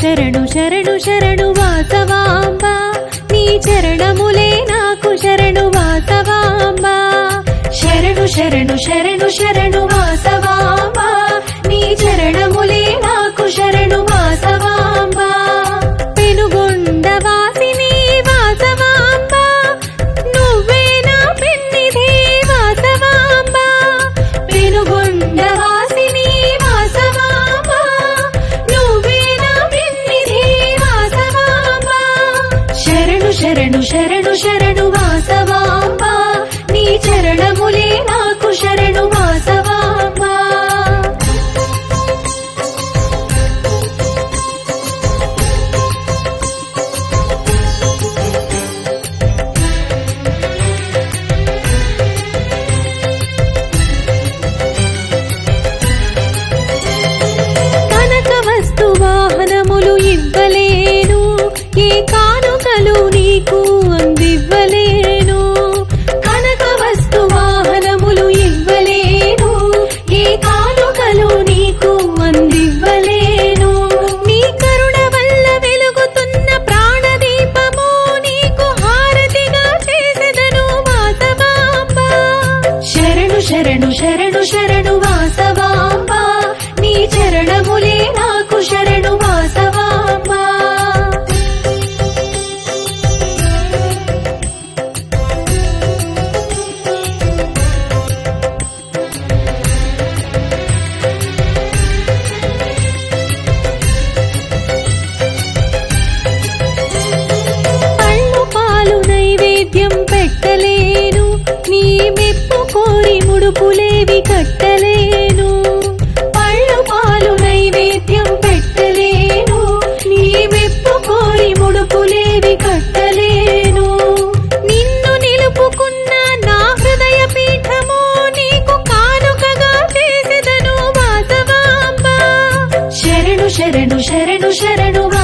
శరణు శరణు శరణు వాసవాంబ నీ చరణములే నాకు శరణు వాసవాంబ శరణు శరణు శరణు శరణు వాసవాంబ నీ చరణములే నాకు శరణు వాసవాంబ పెనుగొండ వాసిని వాసవాంబ నువ్వే నా పెన్నిధి వాసవాంబ పెనుగొండ వాసిని వాసవాంబ నువ్వే నా పెన్నిధి వాసవాంబ శరణు శరణు శరణు శరణు వాసవాంబ నీ చరణములే నాకు శరణు వాసవాంబ కనక వస్తు వాహనములు ఇవ్వలేను ఏ కానుకలు నీకు అందివ్వలేను కనక వస్తు వాహనములు ఇవ్వలేను ఏ కానుకలు నీకు అందివ్వలేను నీ కరుణ వల్ల వెలుగుతున్న ప్రాణదీపము నీకు హారతిగా చేసెదను వాసవాంబ శరణు శరణు శరణు శరణు వాసవాంబ నీ చరణములే నాకు శరణు వాసవాంబ పళ్ళు పాలు నైవేద్యం పెట్టలేను నీ మెప్పు కోరి ముడుపులేవి కట్టలేను పళ్ళు పాలు నైవేద్యం పెట్టలేను నీ మెప్పు కోరి ముడుపులేవి కట్టలేను నిన్ను నిలుపుకున్న నా హృదయ పీఠము నీకు కానుకగా చేసెదను వాసవాంబ శరణు శరణు శరణు శరణు